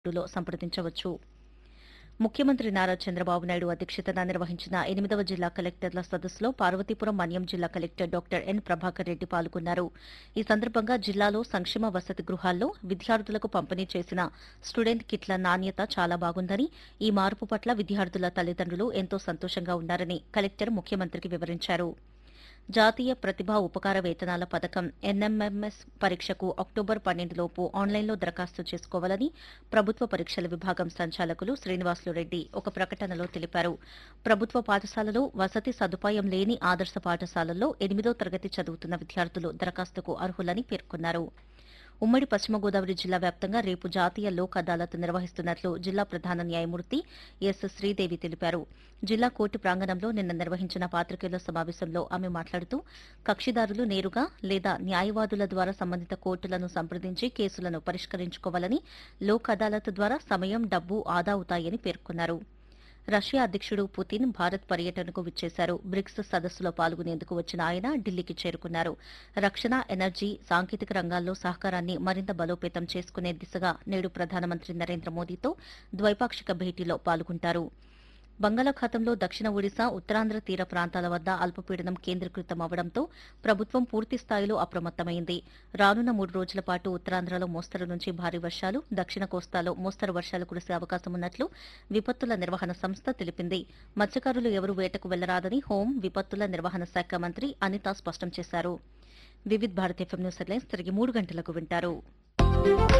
లో సంప్రదించవచ్చు ముఖ్యమంత్రి నారా చంద్రబాబు నాయుడు అధ్యక్షతన నిర్వహించిన ఎనిమిదవ జిల్లా కలెక్టర్ల సదస్సులో పార్వతీపురం మన్యం జిల్లా collector doctor N Prabhakar Reddy పాల్గొన్నారు ఈ సందర్భంగా జిల్లాలో సంక్షేమ వసతి గృహాల్లో విద్యార్థులకు పంపిణీ చేసిన స్టూడెంట్ కిట్ల నాణ్యత చాలా బాగుందని ఈ మార్పు పట్ల విద్యార్థుల తల్లిదండ్రులు ఎంతో సంతోషంగా ఉన్నారని కలెక్టర్ ముఖ్యమంత్రికి వివరించారు జాతీయ ప్రతిభా ఉపకార వేతనాల పథకం ఎన్ఎంఎంఎస్ పరీక్షకు అక్టోబర్ పన్నెండులోపు ఆన్లైన్లో దరఖాస్తు చేసుకోవాలని ప్రభుత్వ పరీక్షల విభాగం సంచాలకులు శ్రీనివాసులు రెడ్డి ఒక ప్రకటనలో తెలిపారు ప్రభుత్వ పాఠశాలలో వసతి సదుపాయం లేని ఆదర్శ పాఠశాలల్లో ఎనిమిదో తరగతి చదువుతున్న విద్యార్థులు దరఖాస్తుకు అర్హులని పేర్కొన్నారు ఉమ్మడి పశ్చిమ గోదావరి జిల్లా వ్యాప్తంగా రేపు జాతీయ లోక్ అదాలత్ నిర్వహిస్తున్నట్లు జిల్లా ప్రధాన న్యాయమూర్తి ఎస్ శ్రీదేవి తెలిపారు జిల్లా కోర్టు ప్రాంగణంలో నిన్న నిర్వహించిన పాత్రికేయుల సమావేశంలో ఆమె మాట్లాడుతూ కక్షిదారులు నేరుగా లేదా న్యాయవాదుల ద్వారా సంబంధిత కోర్టులను సంప్రదించి కేసులను పరిష్కరించుకోవాలని లోక్ అదాలత్ ద్వారా సమయం డబ్బు ఆదా అవుతాయని పేర్కొన్నారు రష్యా అధ్యక్షుడు పుతిన్ భారత్ పర్యటనకు విచ్చేశారు బ్రిక్స్ సదస్సులో పాల్గొనేందుకు వచ్చిన ఆయన ఢిల్లీకి చేరుకున్నారు రక్షణ ఎనర్జీ సాంకేతిక రంగాల్లో సహకారాన్ని మరింత బలోపేతం చేసుకునే దిశగా నేడు ప్రధానమంత్రి నరేంద్ర మోదీతో ద్వైపాక్షిక భేటీలో పాల్గొంటారు బంగాళాఖాతంలో దక్షిణ ఒడిశా ఉత్తరాంధ్ర తీర ప్రాంతాల వద్ద అల్పపీడనం కేంద్రీకృతం అవడంతో ప్రభుత్వం పూర్తి స్థాయిలో అప్రమత్తమైంది రానున్న మూడు రోజుల పాటు ఉత్తరాంధ్రలో మోస్తరు నుంచి భారీ వర్షాలు దక్షిణ కోస్తాలో మోస్తరు వర్షాలు కురిసే అవకాశం ఉన్నట్లు విపత్తుల నిర్వహణ సంస్థ తెలిపింది మత్స్యకారులు ఎవరూ వేటకు వెళ్లరాదని హోం విపత్తుల నిర్వహణ శాఖ మంత్రి అనిత స్పష్టం చేశారు Vividh Bharati FM news headlines తిరిగి మూడు గంటలకు వింటారు